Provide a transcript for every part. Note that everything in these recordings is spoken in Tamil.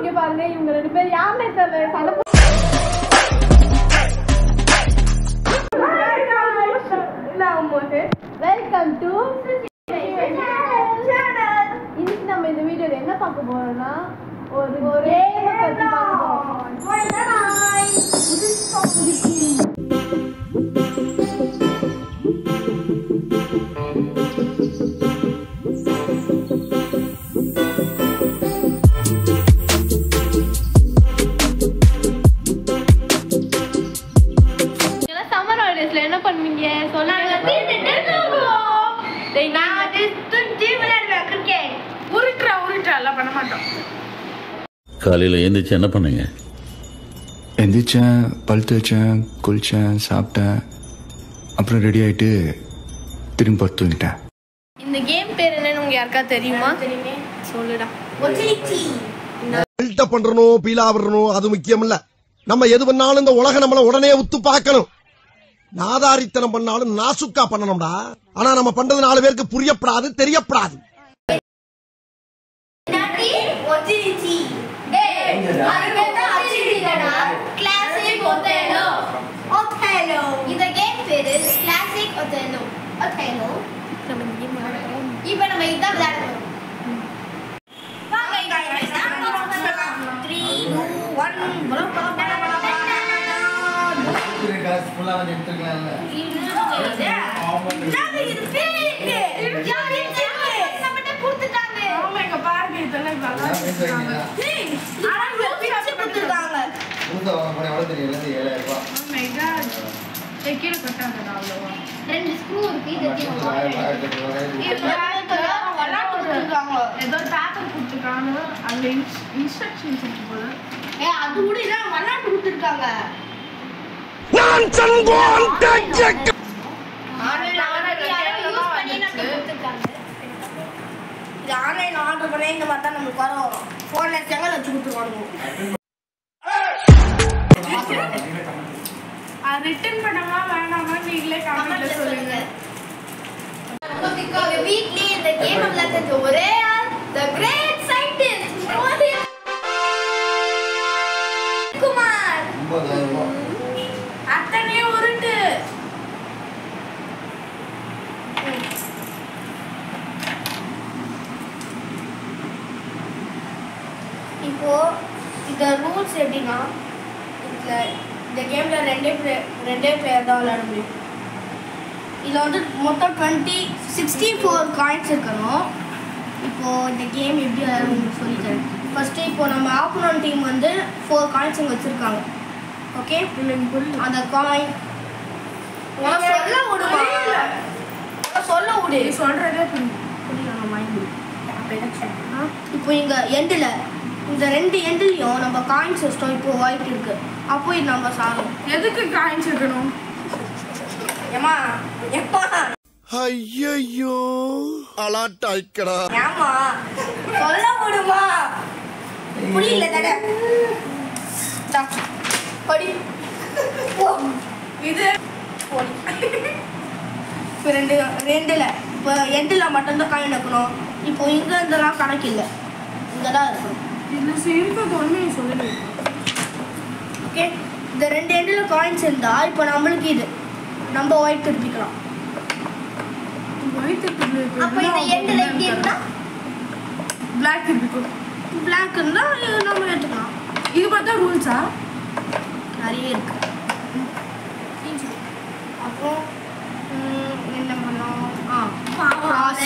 இங்க பாருங்க இவங்க ரெண்டு பேரும் யாருமே தெரியல சண்டை போ- வெல்கம் டு இன்னைக்கு நம்ம இந்த வீடியோல என்ன பார்க்க போறோம்னா ஒரு கேம் பத்தி பார்க்க போறோம் புதுசா புதுசு. நீங்கெல்லாம் சம்மர் ஹாலிடேஸ்ல என்ன பண்ணுவீங்க சொல்லுங்க டேய், உருட்டுறா உருட்டுறா எல்லாம் பண்ண மாட்டோம் காலையில் எழுந்திரிச்சு என்ன பண்ணீங்க எந்திரிச்சேன் பல் தேய்ச்சேன் குளித்தேன் சாப்பிட்டேன் அப்புறம் ரெடி ஆகிட்டு திரும்பி படுத்து தூங்கிட்டேன் இந்த கேம் பேர் என்னன்னு உங்க யாருக்கா தெரியுமா தெரியுமே சொல்லுடா பில்டப் பண்றணும் பீலா விடணும் அது முக்கியம் இல்ல நம்ம எது பண்ணாலும் இந்த உலக நம்மள உடனே உத்து பார்க்கணும் நாதாரித்தனம் பண்ணாலும் நாசுக்கா பண்ணணும்டா ஆனா நம்ம பண்றது நாலு பேருக்கு புரியப்படாது தெரியப்படாது இந்த கேம் பேரு கிளாசிக் ஒத்தேனோ ஒத்தேனோ இப்போ நம்ம இதான் விளையாட போறோம் வாங்க த்ரீ டூ ஒன் ஆமா எங்க பாருங்க இதெல்லாம் இப்ப அழகா வச்சிருக்காங்க. ஆனா இங்க பிரிச்சு கொடுத்திருக்காங்க. Oh my God. ஏய், கீழே கொட்டாதடா அவ்வளவா. ரெண்டு ஸ்க்ரூ இருக்கு இது இப்ப விளையாட்டு கொடுத்திருக்காங்க. ஏதோ paper கொடுத்திருக்காங்க. அதுல inst- instructions இருக்கு போல. ஏ அது கூட இல்ல விளையாட்டு கொடுத்துருக்காங்க ஆன்லைன்ல ஆர்டர் யூஸ் பண்ணி நம்ம கொடுத்துருக்காங்க இது ஆன்லைன் ஆர்டர் பண்ணி இந்த மாதிரி தான் நம்மளுக்கு வர வரும் போன்ல செங்கல் வச்சு கொடுத்துருவாங்க ரிட்டர்ன் பண்ணமா வேணாமா நீங்களே கமெண்ட்ல சொல்லுங்க உங்க வீட்லயே இந்த கேம் விளையாடுறது ஒரே ஆள் the great scientist Mothi Kumar அத்தனையே உருட்டு இப்போ இந்த ரூல்ஸ் எப்படின்னா இந்த இந்த கேம்ல ரெண்டே பிளே- ரெண்டே பிளேயர் தான் விளையாட முடியும் இதில் வந்து மொத்தம் டுவெண்ட்டி சிக்ஸ்டி ஃபோர் காயின்ஸ் இருக்கணும் இப்போ இந்த கேம் எப்படி விளையாடணும் உங்களுக்கு சொல்லித்தரேன் ஃபர்ஸ்ட்டு இப்போ நம்ம ஆப்போனன்ட் டீம் வந்து ஃபோர் காயின்ஸ் இங்கே வச்சுருக்காங்க ஓகே அந்த காயின் சொல்ல விடுமா சொல்ல விடு சொல்றதே புரியல மைண்ட் அப்போ என்ன சொல்றேன்னா இப்போ இங்கே எண்டில் இந்த ரெண்டு எண்டுலையும் நம்ம காயின்ஸ் வச்சிட்டோம் இப்போ ஒயிட் இருக்கு அப்போ இது நம்ம சாரும் எதுக்கு காயின்ஸ் இருக்கணும் ஏமா எப்பா ஐயோ அலாட்டாய்க்கடா ஏமா சொல்ல விடுமா புரியல தட தா, படி போ. இது போடி இப்போ ரெண்டு ரெண்டில் இப்போ எண்டில் மட்டும்தான் காயின் வைக்கணும் இப்போ இங்கே இருந்தெல்லாம் கணக்கு இல்லை இங்கே தான் இருக்கணும் இதுல இருக்கிறது ஒண்ணு சொல்லுங்க ஓகே இந்த ரெண்டு எண்டில் காயின்ஸ் இருந்தால் இப்போ நம்மளுக்கு இது நம்ம ஒயிட் திருப்பிக்கலாம் அப்போ இந்த எண்ட்ல இப்படி இருந்தா பிளாக் இருக்கும் பிளாக் இருந்தால் நம்ம எடுத்துக்கலாம் இது பார்த்தா ரூல்ஸா நிறைய இருக்கு அப்புறம் ம், என்ன பண்ணோம் ஆ cross.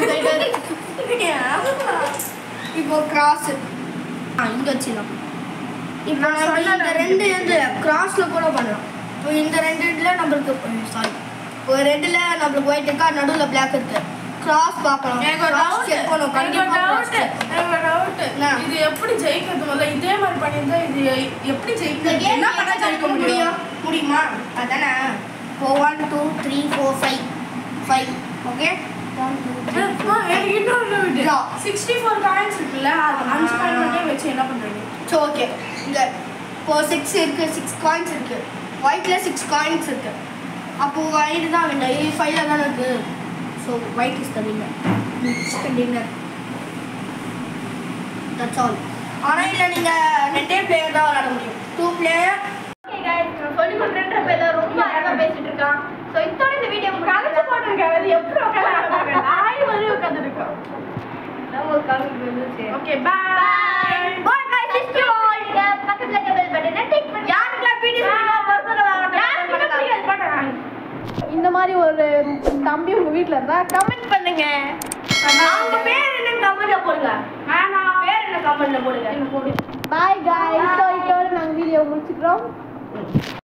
இப்போ கிராஸ் ஆ இங்க வச்சிடலாம் இப்போ நம்ம இந்த ரெண்டு எண்டு கிராஸ்ல கூட பண்ணலாம் இப்போ இந்த ரெண்டு எண்டுல நம்மளுக்கு சாரி ஒரு ரெண்டுல நம்மளுக்கு ஒயிட் இருக்கா நடுவில் பிளாக் இருக்கு கிராஸ் பார்க்கலாம் எனக்கு ஒரு Cross doubt. check பண்ணணும் எனக்கு ஒரு கண்டிப்பா doubt. cross check. எனக்கு ஒரு doubt. என்ன? இது எப்படி ஜெயிக்கிறது முதல்ல இதே மாதிரி பண்ணியிருந்தா இது எப்படி இந்த ஜெயிக்கிறது game என்ன பண்ணா எப்படி ஜெயிக்க முடியும் முடியுமா அதானே இப்போ one two three four five five okay one two three அம்மா, எனக்கு இன்னொரு doubt. Draw. 64 coins இருக்குல்ல அது அஞ்சு காயின் மட்டும் வச்சு என்ன பண்றது ஸோ ஓகே இங்கே இப்போ சிக்ஸ் இருக்கு சிக்ஸ் காயின்ஸ் இருக்கு ஒயிட்ல சிக்ஸ் காயின்ஸ் இருக்கு அப்போ ஒயிட் தான் வின்னர் இது ஃபைவ்ல தானே இருக்கு so white is the winner next winner that's all ஆனா இல்ல நீங்க ரெண்டே பிளேயர் தான் விளையாட முடியும் டூ பிளேயர் Okay guys, நான் சொல்லி கொடுக்குறேன்ற பேர்ல ரொம்ப அழகா பேசிட்டு இருக்கான் ஸோ இதோட இந்த வீடியோ கலைச்சு போட்டிருக்கேன் அது எப்படி உட்காந்து நாய் மாதிரி உட்காந்துருக்கோம் okay bye bye guys see you all நீங்க பக்கத்துல இருக்க பெல் பட்டனை டிக் பண்ணி யாருக்கெல்லாம் பிடிச்சு இந்த மாதிரி ஒரு தம்பி உங்க வீட்ல இருந்தா கமெண்ட் பண்ணுங்க அவங்க பேர் என்ன கமெண்ட்ல போடுங்க வேணாம் பேர் என்ன கமெண்ட்ல போடுங்க பாய் guys ஸோ இதோட நாங்கள் வீடியோ முடிச்சுக்கிறோம்